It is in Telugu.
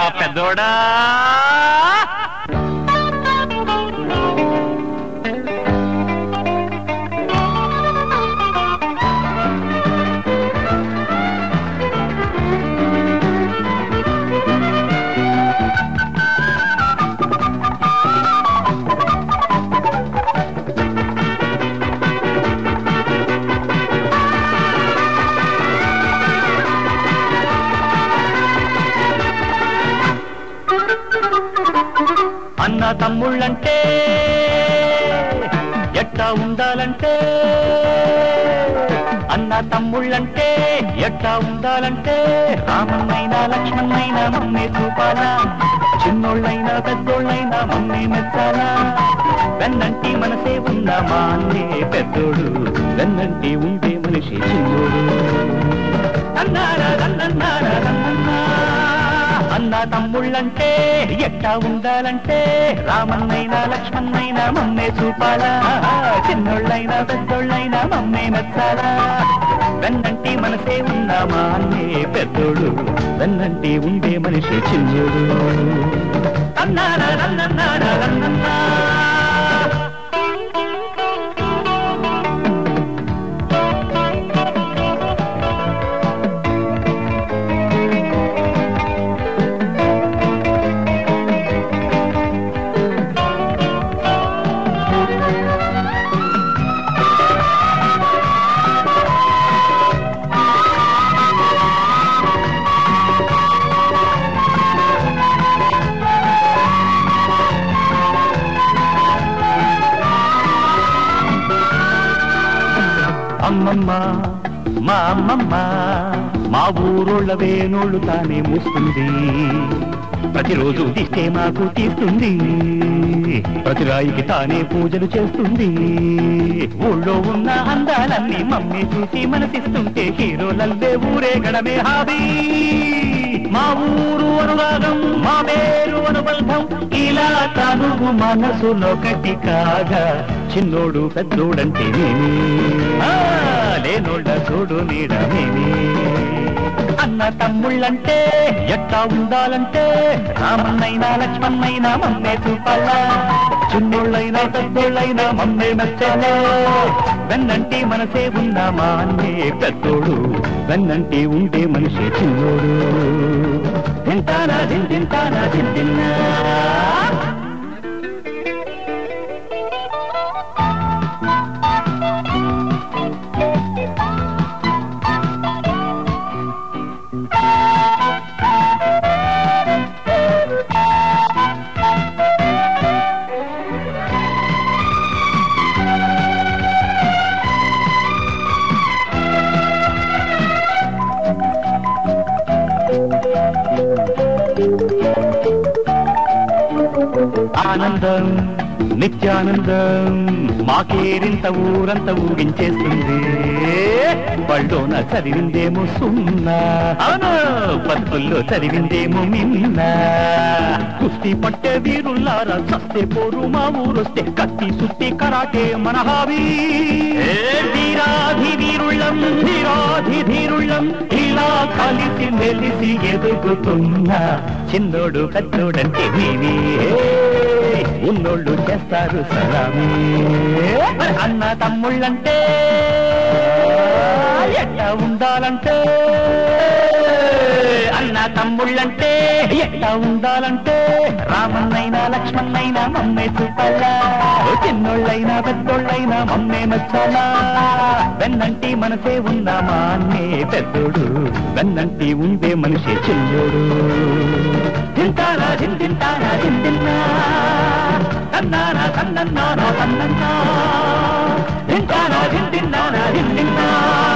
పెద్దోడా అన్న తమ్ముళ్ళంటే ఎట్టా ఉండాలంటే అన్న తమ్ముళ్ళంటే ఎట్టా ఉండాలంటే రామన్నైనా లక్ష్మణైనా మమ్మే చూపాలా చిన్నోళ్ళైనా పెద్దోళ్ళైనా మమ్మే మెచ్చాలా వెన్నంటి మనసే ఉందా మా అన్నే పెద్దోడు వెన్నంటి ఉండే మనిషి చిన్నోడు అన్నారా రన్నన్నారా రన్నన్నా అన్న తమ్ముళ్ళంటే ఎట్టా ఉండాలంటే రామన్నైనా లక్ష్మణైనా మమ్మే చూపాలా చిన్నోళ్ళైనా పెద్దోళ్ళైనా మమ్మే మెచ్చాలా వెన్నంటి మనసే ఉందా మా అన్నే పెద్దోడు వెన్నంటి ఉండే మనిషి చిన్నోడు అన్నారా రన్నన్నారా రన్నన్నా అమ్మమ్మ మా అమ్మమ్మ మా ఊరోళ్ళ వేణోళ్ళు తానే మూస్తుంది ప్రతిరోజు తీస్తే మాకు తీస్తుంది ప్రతి రాయికి తానే పూజలు చేస్తుంది ఊళ్ళో ఉన్న అందాలన్నీ మమ్మీ చూసి మనసిస్తుంటే హీరోలల్లే ఊరే గడమే హాబీ మా ఊరు అనురాగం మా పేరు అనుబంధం ఇలా తనువు మనసులొకటి కాగా చిన్నోడు పెద్దోడంటే నేనే ఆ, లేనోళ్ళ చూడు నీడ నేనే అన్న తమ్ముళ్ళంటే ఎట్టా ఉండాలంటే రామన్నైనా లక్ష్మణైనా మమ్మే చూపాలా చిన్నోళ్ళైనా పెద్దోళ్ళైనా మమ్మే మెచ్చాలా వెన్నంటి మనసే ఉందా మా అన్నే పెద్దోడు వెన్నంటి ఉండే మనిషి చిన్నోడు తింటానా తింటానా తింటున్నా ఆనందం నిత్యానందం మాకేరింత ఊరంత ఊగించేస్తుంది బళ్ళోన చదివిందేమో సున్నా అవును బతుకుల్లో చదివిందేమో మిన్న కుస్తీ పట్టే వీరుల్లారా చస్తే పోరు మా ఊరొస్తే కత్తి సుత్తి కరాటే మన హాబీ ఏ వీరాధి వీరుళ్ళం ధీరాధి ధీరుళ్ళం ఇలా కలిసి మెలిసి ఎదుగుతున్నా చిన్నోడు పెద్దోడంటే నీవే ఉన్నోళ్ళు చేస్తారు సలామే మరి అన్న తమ్ముళ్ళంటే ఎట్లా ఉండాలంటే అన్న తమ్ముళ్ళంటే ఎట్లా ఉండాలంటే రామన్నైనా లక్ష్మణైనా మమ్మే చూపాలా చిన్నోళ్ళైనా పెద్దోళ్ళైనా మమ్మే నచ్చాలా వెన్నంటి మనసే ఉందా మా అన్నే పెద్దోడు వెన్నంటి ఉండే మనిషి చిన్నోడు తింటారా తింటారా తింటున్నా తన్నానా తన్నన్నానో తన్నన్నా తింటానా తింటున్నానా తింటున్నా